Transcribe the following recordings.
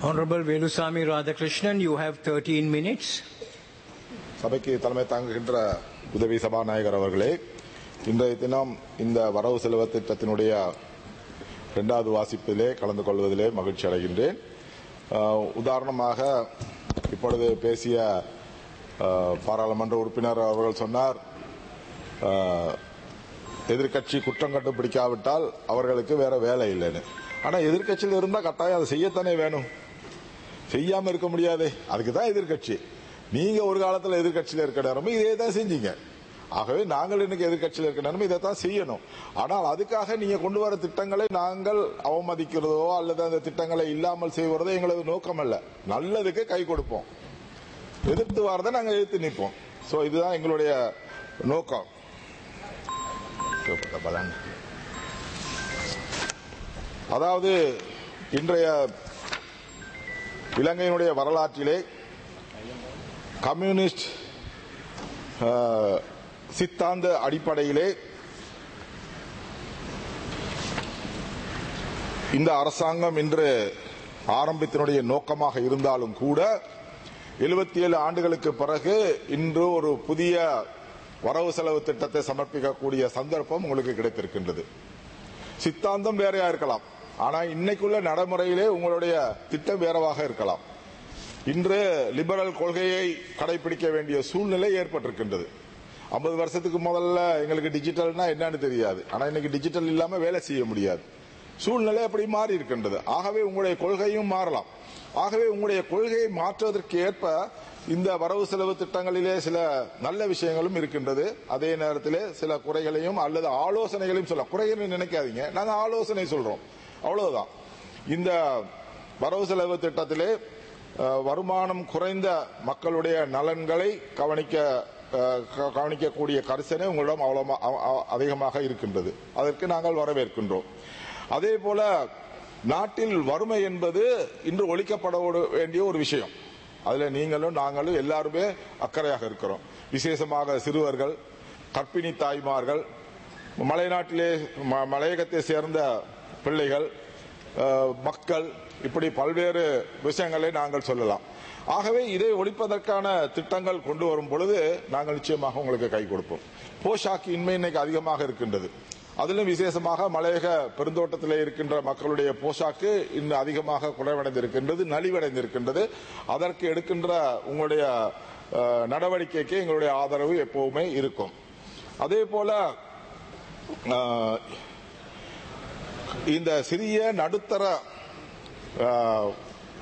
Honorable Velusamy Radhakrishnan, you have 13 minutes. சபைக்கு தலைமை தாங்குகின்ற உதவி சபாநாயகர் அவர்களே இன்றைய தினம் இந்த வரவு செலவு திட்டத்தினுடைய இரண்டாவது வாசிப்பிலே கலந்து கொள்வதிலே மகிழ்ச்சி அடைகின்றேன் ஆஹ், உதாரணமாக இப்பொழுது பேசிய ஆஹ், பாராளுமன்ற உறுப்பினர் அவர்கள் சொன்னார் ஆஹ், எதிர்க்கட்சி குற்றம் கண்டுபிடிக்காவிட்டால் அவர்களுக்கு வேற வேலை இல்லைன்னு ஆனா எதிர்க்கட்சியில் இருந்தா கட்டாயம் அதை செய்யத்தானே வேணும் செய்யாம இருக்க முடியாதே அதுக்கு தான் எதிர்க்கட்சி நீங்க ஒரு காலத்துல எதிர்க்கட்சியில் இருக்க நேரமும் இதே தான் செஞ்சீங்க ஆகவே நாங்கள் இன்னைக்கு எதிர்க்கட்சியில் இருக்க நேரமும் இதை தான் செய்யணும் ஆனால் அதுக்காக நீங்க கொண்டு வர திட்டங்களை நாங்கள் அவமதிக்கிறதோ அல்லது அந்த திட்டங்களை இல்லாமல் செய்வதோ எங்களது நோக்கம் அல்ல நல்லதுக்கு கை கொடுப்போம் எதிர்த்து வரதை நாங்கள் எதிர்த்து நிற்போம் சோ இதுதான் எங்களுடைய நோக்கம் பலன் அதாவது இன்றைய இலங்கையினுடைய வரலாற்றிலே கம்யூனிஸ்ட் அஹ், சித்தாந்த அடிப்படையிலே இந்த அரசாங்கம் இன்று ஆரம்பத்தினுடைய நோக்கமாக இருந்தாலும் கூட 77 ஏழு ஆண்டுகளுக்கு பிறகு இன்று ஒரு புதிய வரவு செலவு திட்டத்தை சமர்ப்பிக்கக்கூடிய சந்தர்ப்பம் உங்களுக்கு கிடைத்திருக்கின்றது சித்தாந்தம் வேறையா இருக்கலாம் ஆனா இன்னைக்குள்ள நடைமுறையிலே உங்களுடைய திட்டம் வேறவாக இருக்கலாம் இன்று லிபரல் கொள்கையை கடைபிடிக்க வேண்டிய சூழ்நிலை ஏற்பட்டிருக்கின்றது ஐம்பது வருஷத்துக்கு முதல்ல எங்களுக்கு டிஜிட்டல்னா என்னன்னு தெரியாது ஆனா இன்னைக்கு டிஜிட்டல் இல்லாம வேலை செய்ய முடியாது சூழ்நிலை அப்படி மாறி இருக்கின்றது ஆகவே உங்களுடைய கொள்கையும் மாறலாம் ஆகவே உங்களுடைய கொள்கையை மாற்றுவதற்கு ஏற்ப இந்த வரவு செலவு திட்டங்களிலே சில நல்ல விஷயங்களும் இருக்கின்றது அதே நேரத்திலே சில குறைகளையும் அல்லது ஆலோசனைகளையும் சொல்லலாம் குறைகள் நினைக்காதீங்க நாங்க ஆலோசனை சொல்றோம் அவ்வளவுதான் இந்த வரவு செலவு திட்டத்திலே அஹ், வருமானம் குறைந்த மக்களுடைய நலன்களை கவனிக்க அஹ், க- கவனிக்கக்கூடிய கரிசனை உங்களிடம் அவ்வளவு அ- அ- அதிகமாக இருக்கின்றது அதற்கு நாங்கள் வரவேற்கின்றோம் அதே போல நாட்டில் வறுமை என்பது இன்று ஒழிக்கப்பட வேண்டிய ஒரு விஷயம் அதுல நீங்களும் நாங்களும் எல்லாருமே அக்கறையாக இருக்கிறோம் விசேஷமாக சிறுவர்கள் கர்ப்பிணி தாய்மார்கள் மலைநாட்டிலே ம- மலையகத்தை சேர்ந்த பிள்ளைகள் அஹ், மக்கள் இப்படி பல்வேறு விஷயங்களை நாங்கள் சொல்லலாம் ஆகவே இதை ஒழிப்பதற்கான திட்டங்கள் கொண்டு வரும் பொழுது நாங்கள் நிச்சயமாக உங்களுக்கு கை கொடுப்போம் போஷாக்கு இன்மை இன்னைக்கு அதிகமாக இருக்கின்றது அதிலும் விசேஷமாக மலையக பெருந்தோட்டத்திலே இருக்கின்ற மக்களுடைய போஷாக்கு இன்னும் அதிகமாக குறைவடைந்திருக்கின்றது நலிவடைந்திருக்கின்றது அதற்கு எடுக்கின்ற உங்களுடைய அஹ், நடவடிக்கைக்கு எங்களுடைய ஆதரவு எப்பவுமே இருக்கும் அதே போல அஹ், இந்த சிறிய நடுத்தர அஹ்,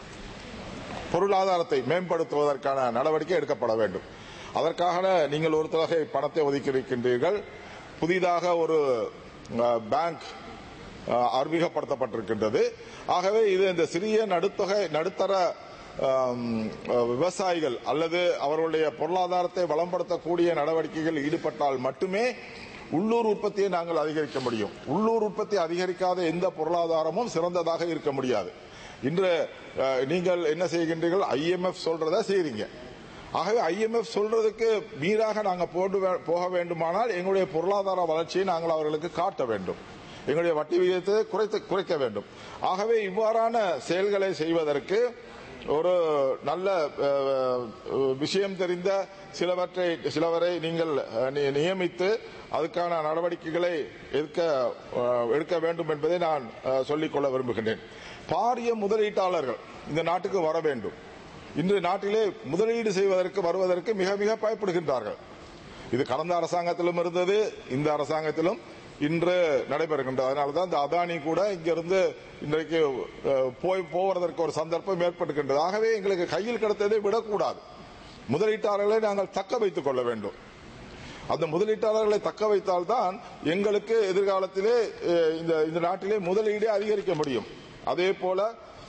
பொருளாதாரத்தை மேம்படுத்துவதற்கான நடவடிக்கை எடுக்கப்பட வேண்டும் அதற்காக நீங்கள் ஒரு தொகை பணத்தை ஒதுக்கி இருக்கின்றீர்கள் புதிதாக ஒரு அஹ், பேங்க் அஹ், அறிமுகப்படுத்தப்பட்டிருக்கின்றது ஆகவே இது இந்த சிறிய நடுத்தொகை நடுத்தர ஆம், அஹ், விவசாயிகள் அல்லது அவர்களுடைய பொருளாதாரத்தை வளம்படுத்தக்கூடிய நடவடிக்கைகள் ஈடுபட்டால் மட்டுமே உள்ளூர் உற்பத்தியை நாங்கள் அதிகரிக்க முடியும் உள்ளூர் உற்பத்தி அதிகரிக்காத எந்த பொருளாதாரமும் சிறந்ததாக இருக்க முடியாது இன்று அஹ், நீங்கள் என்ன செய்கின்றீர்கள் ஐஎம்எஃப் சொல்றத செய்றீங்க ஆகவே ஐஎம்எஃப் சொல்றதுக்கு மீறாக நாங்க போட்டு வே- போக வேண்டுமானால் எங்களுடைய பொருளாதார வளர்ச்சியை நாங்கள் அவர்களுக்கு காட்ட வேண்டும் எங்களுடைய வட்டி விகிதத்தை குறைத்து குறைக்க வேண்டும் ஆகவே இவ்வாறான செயல்களை செய்வதற்கு ஒரு நல்ல அஹ், விஷயம் தெரிந்த சிலவற்றை சிலவரை நீங்கள் அஹ், நி- நியமித்து அதுக்கான நடவடிக்கைகளை எடுக்க அஹ், எடுக்க வேண்டும் என்பதை நான் அஹ், சொல்லிக்கொள்ள விரும்புகின்றேன் பாரிய முதலீட்டாளர்கள் இந்த நாட்டுக்கு வர வேண்டும் இன்று நாட்டிலே முதலீடு செய்வதற்கு வருவதற்கு மிக மிக பயப்படுகின்றார்கள் இது கடந்த அரசாங்கத்திலும் இருந்தது இந்த அரசாங்கத்திலும் இன்று நடைபெறுகின்றது அதனாலதான் இந்த அதானி கூட இங்கிருந்து இன்றைக்கு அஹ், போய் போவதற்கு ஒரு சந்தர்ப்பம் ஏற்பட்டுகின்றது ஆகவே எங்களுக்கு கையில் கிடைத்ததை விடக்கூடாது முதலீட்டாளர்களை நாங்கள் தக்க வைத்துக் கொள்ள வேண்டும் அந்த முதலீட்டாளர்களை தக்க வைத்தால்தான் எங்களுக்கு எதிர்காலத்திலே அஹ், இந்த இந்த நாட்டிலே முதலீடே அதிகரிக்க முடியும் அதே போல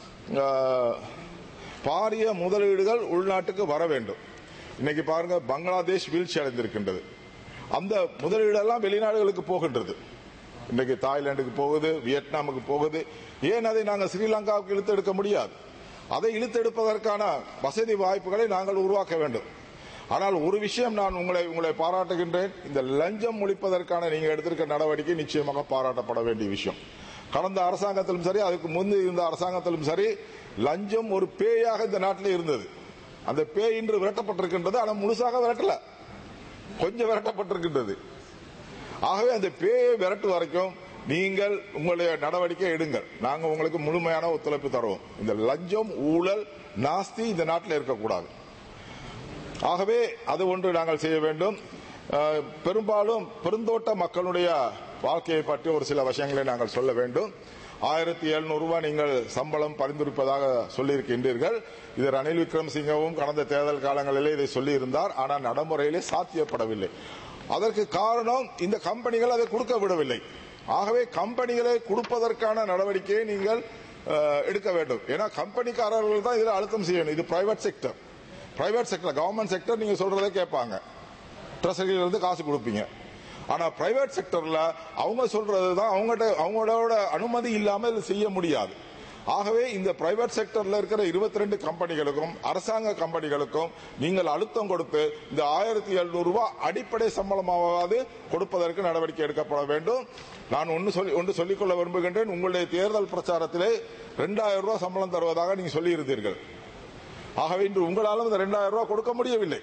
அஹ், பாரிய முதலீடுகள் உள்நாட்டுக்கு வர வேண்டும் இன்னைக்கு பாருங்க பங்களாதேஷ் வீழ்ச்சி அடைந்திருக்கின்றது அந்த முதலீடெல்லாம் வெளிநாடுகளுக்கு போகின்றது இன்னைக்கு தாய்லாந்துக்கு போகுது வியட்நாமுக்கு போகுது ஏன் அதை நாங்கள் ஸ்ரீலங்காவுக்கு இழுத்து எடுக்க முடியாது அதை இழுத்தெடுப்பதற்கான வசதி வாய்ப்புகளை நாங்கள் உருவாக்க வேண்டும் ஆனால் ஒரு விஷயம் நான் உங்களை உங்களை பாராட்டுகின்றேன் இந்த லஞ்சம் ஒழிப்பதற்கான நீங்க எடுத்திருக்க நடவடிக்கை நிச்சயமாக பாராட்டப்பட வேண்டிய விஷயம் கடந்த அரசாங்கத்திலும் சரி அதுக்கு முந்தி இருந்த அரசாங்கத்திலும் சரி லஞ்சம் ஒரு பேயாக இந்த நாட்டில் இருந்தது அந்த பேய் இன்று விரட்டப்பட்டிருக்கின்றது ஆனால் முழுசாக விரட்டல கொஞ்சம் விரட்டப்பட்டிருக்கின்றது ஆகவே அந்த பேயை விரட்டு வரைக்கும் நீங்கள் உங்களுடைய நடவடிக்கை எடுங்கள் நாங்க உங்களுக்கு முழுமையான ஒத்துழைப்பு தருவோம் இந்த லஞ்சம் ஊழல் நாஸ்தி இந்த நாட்டில் இருக்கக்கூடாது ஆகவே அது ஒன்று நாங்கள் செய்ய வேண்டும் அஹ், பெரும்பாலும் பெருந்தோட்ட மக்களுடைய வாழ்க்கையை பற்றி ஒரு சில விஷயங்களை நாங்கள் சொல்ல வேண்டும் ஆயிரத்தி எழுநூறு ரூபாய் நீங்கள் சம்பளம் பரிந்துரைப்பதாக சொல்லியிருக்கின்றீர்கள் இது ரணில் விக்ரமசிங்கவும் கடந்த தேர்தல் காலங்களிலே இதை சொல்லியிருந்தார் ஆனால் நடைமுறையிலே சாத்தியப்படவில்லை அதற்கு காரணம் இந்த கம்பெனிகள் அதை கொடுக்க விடவில்லை ஆகவே கம்பெனிகளை கொடுப்பதற்கான நடவடிக்கையை நீங்கள் அஹ், எடுக்க வேண்டும் ஏன்னா கம்பெனிக்காரர்கள் தான் இதில் அழுத்தம் செய்யணும் இது private sector private sector government sector நீங்க சொல்றதை கேட்பாங்க ட்ரெஸரியில இருந்து காசு கொடுப்பீங்க ஆனா பிரைவேட் செக்டர்ல அவங்க சொல்றது தான் அவங்கள்ட்ட அவங்களோட அனுமதி இல்லாம இது செய்ய முடியாது ஆகவே இந்த பிரைவேட் செக்டர்ல இருக்கிற 22 கம்பெனிகளுக்கும் அரசாங்க கம்பெனிகளுக்கும் நீங்கள் அழுத்தம் கொடுத்து இந்த ஆயிரத்தி எழுநூறு ரூபாய் அடிப்படை சம்பளமாவது கொடுப்பதற்கு நடவடிக்கை எடுக்கப்பட வேண்டும் நான் ஒன்று சொல்லி ஒன்று சொல்லிக்கொள்ள விரும்புகின்றேன் உங்களுடைய தேர்தல் பிரச்சாரத்திலே ரெண்டாயிரம் ரூபாய் சம்பளம் தருவதாக நீங்க சொல்லியிருந்தீர்கள் ஆகவே இன்று உங்களாலும் இந்த ரெண்டாயிரம் ரூபாய் கொடுக்க முடியவில்லை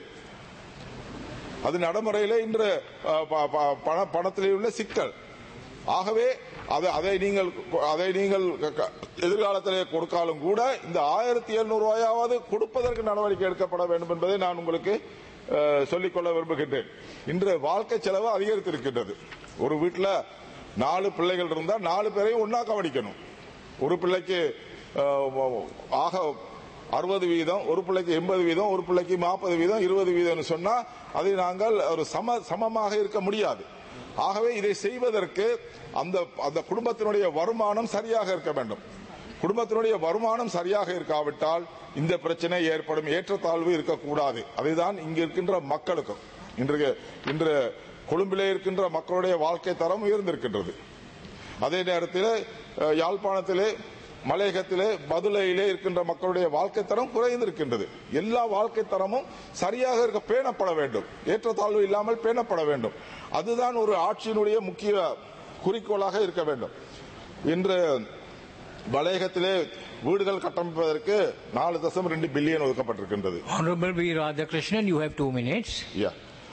அது நடைமுறையில இன்று அஹ், ப- ப- பண- பணத்திலே உள்ள சிக்கல் ஆகவே அதை அதை நீங்கள் அதை நீங்கள் க- க- எதிர்காலத்திலே கொடுத்தாலும் கூட இந்த ஆயிரத்தி எழுநூறு ரூபாயாவது கொடுப்பதற்கு நடவடிக்கை எடுக்கப்பட வேண்டும் என்பதை நான் உங்களுக்கு அஹ், சொல்லிக்கொள்ள விரும்புகின்றேன் இன்று வாழ்க்கை செலவு அதிகரித்திருக்கின்றது ஒரு வீட்டில் நாலு பிள்ளைகள் இருந்தால் நாலு பேரையும் ஒன்னா கவனிக்கணும் ஒரு பிள்ளைக்கு அஹ், ஆக அறுபது வீதம் ஒரு பிள்ளைக்கு எண்பது வீதம் ஒரு பிள்ளைக்கு நாற்பது வீதம் இருபது வீதம்னு சொன்னா அதை நாங்கள் ஒரு சம சமமாக இருக்க முடியாது ஆகவே இதை செய்வதற்கு அந்த அந்த குடும்பத்தினுடைய வருமானம் சரியாக இருக்க வேண்டும் குடும்பத்தினுடைய வருமானம் சரியாக இருக்காவிட்டால் இந்த பிரச்சனை ஏற்படும் ஏற்றத்தாழ்வு இருக்கக்கூடாது அதுதான் இங்கு இருக்கின்ற மக்களுக்கும் இன்று இன்று கொழும்பிலே இருக்கின்ற மக்களுடைய வாழ்க்கை தரம் உயர்ந்திருக்கின்றது அதே நேரத்தில் அஹ், யாழ்ப்பாணத்திலே மலையகத்திலே பதுளையிலே இருக்கின்ற மக்களுடைய வாழ்க்கை தரம் குறைந்திருக்கின்றது எல்லா வாழ்க்கை தரமும் சரியாக இருக்க பேணப்பட வேண்டும் ஏற்றத்தாழ்வு இல்லாமல் பேணப்பட வேண்டும் அதுதான் ஒரு ஆட்சியினுடைய முக்கிய குறிக்கோளாக இருக்க வேண்டும் இன்று மலையகத்திலே வீடுகள் கட்டமைப்பதற்கு நாலு தசம் ரெண்டு பில்லியன் ஒதுக்கப்பட்டிருக்கின்றது Honorable V. Radhakrishnan, you have two minutes. Yeah.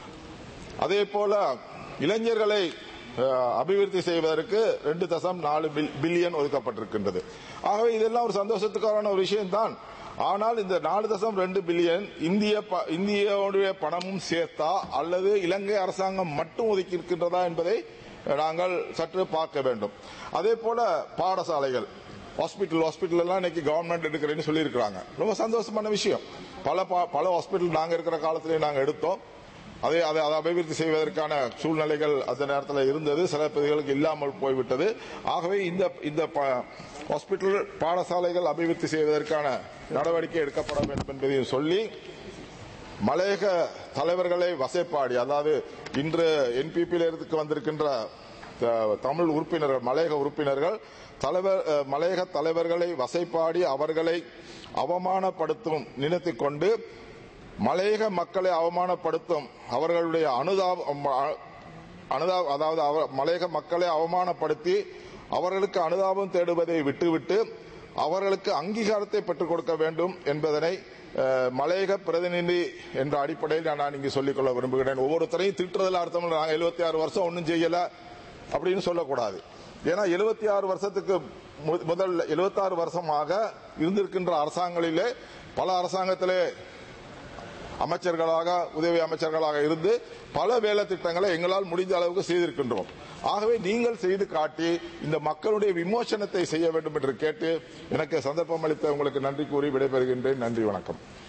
அதே போல இளைஞர்களை அஹ், அபிவிருத்தி செய்வதற்கு ரெண்டு தசம் நாலு பில்- பில்லியன் ஒதுக்கப்பட்டிருக்கின்றது ஆகவே இதெல்லாம் ஒரு சந்தோஷத்துக்கான ஒரு விஷயம்தான் ஆனால் இந்த நாலு தசம் ரெண்டு பில்லியன் இந்திய ப- இந்தியாவுடைய பணமும் சேர்த்தா அல்லது இலங்கை அரசாங்கம் மட்டும் ஒதுக்கி இருக்கின்றதா என்பதை நாங்கள் சற்று பார்க்க வேண்டும் அதே போல பாடசாலைகள் ஹாஸ்பிட்டல் ஹாஸ்பிட்டல் எல்லாம் இன்னைக்கு கவர்மெண்ட் எடுக்கிறேன்னு சொல்லியிருக்கிறாங்க ரொம்ப சந்தோஷமான விஷயம் பல பா- பல ஹாஸ்பிட்டல் நாங்க இருக்கிற காலத்திலே நாங்க எடுத்தோம் அதை அதை அதை அபிவிருத்தி செய்வதற்கான சூழ்நிலைகள் அந்த நேரத்தில் இருந்தது சில பகுதிகளுக்கு இல்லாமல் போய்விட்டது ஆகவே இந்த இந்த ப- ஹாஸ்பிட்டல் பாடசாலைகள் அபிவிருத்தி செய்வதற்கான நடவடிக்கை எடுக்கப்பட வேண்டும் என்பதையும் சொல்லி மலையக தலைவர்களை வசைப்பாடி அதாவது இன்று என்பிபியில் இருந்து வந்திருக்கின்ற த- தமிழ் உறுப்பினர்கள் மலையக உறுப்பினர்கள் தலைவர் அஹ், மலையக தலைவர்களை வசைப்பாடி அவர்களை அவமானப்படுத்தும் நினைத்துக் கொண்டு மலையக மக்களை அவமானப்படுத்தும் அவர்களுடைய அனுதாபம் அ- அனுதாப அதாவது அவ- மலையக மக்களை அவமானப்படுத்தி அவர்களுக்கு அனுதாபம் தேடுவதை விட்டுவிட்டு அவர்களுக்கு அங்கீகாரத்தை பெற்றுக் கொடுக்க வேண்டும் என்பதனை அஹ், மலையக பிரதிநிதி என்ற அடிப்படையில் நான் நான் இங்கு சொல்லிக்கொள்ள விரும்புகிறேன் ஒவ்வொருத்தரையும் திட்டுறதுல அர்த்தம் இல்லை. நாங்க எழுபத்தி ஆறு வருஷம் ஒன்றும் செய்யல அப்படின்னு சொல்லக்கூடாது ஏன்னா எழுபத்தி ஆறு வருஷத்துக்கு மு- முதல் எழுபத்தாறு வருஷமாக இருந்திருக்கின்ற அரசாங்கங்களிலே பல அரசாங்கத்திலே அமைச்சர்களாக உதவி அமைச்சர்களாக இருந்து பல வேலை திட்டங்களை எங்களால் முடிந்த அளவுக்கு செய்திருக்கின்றோம் ஆகவே நீங்கள் செய்து காட்டி இந்த மக்களுடைய விமோசனத்தை செய்ய வேண்டும் என்று கேட்டு எனக்கு சந்தர்ப்பம் அளித்த உங்களுக்கு நன்றி கூறி விடைபெறுகின்றேன் நன்றி வணக்கம்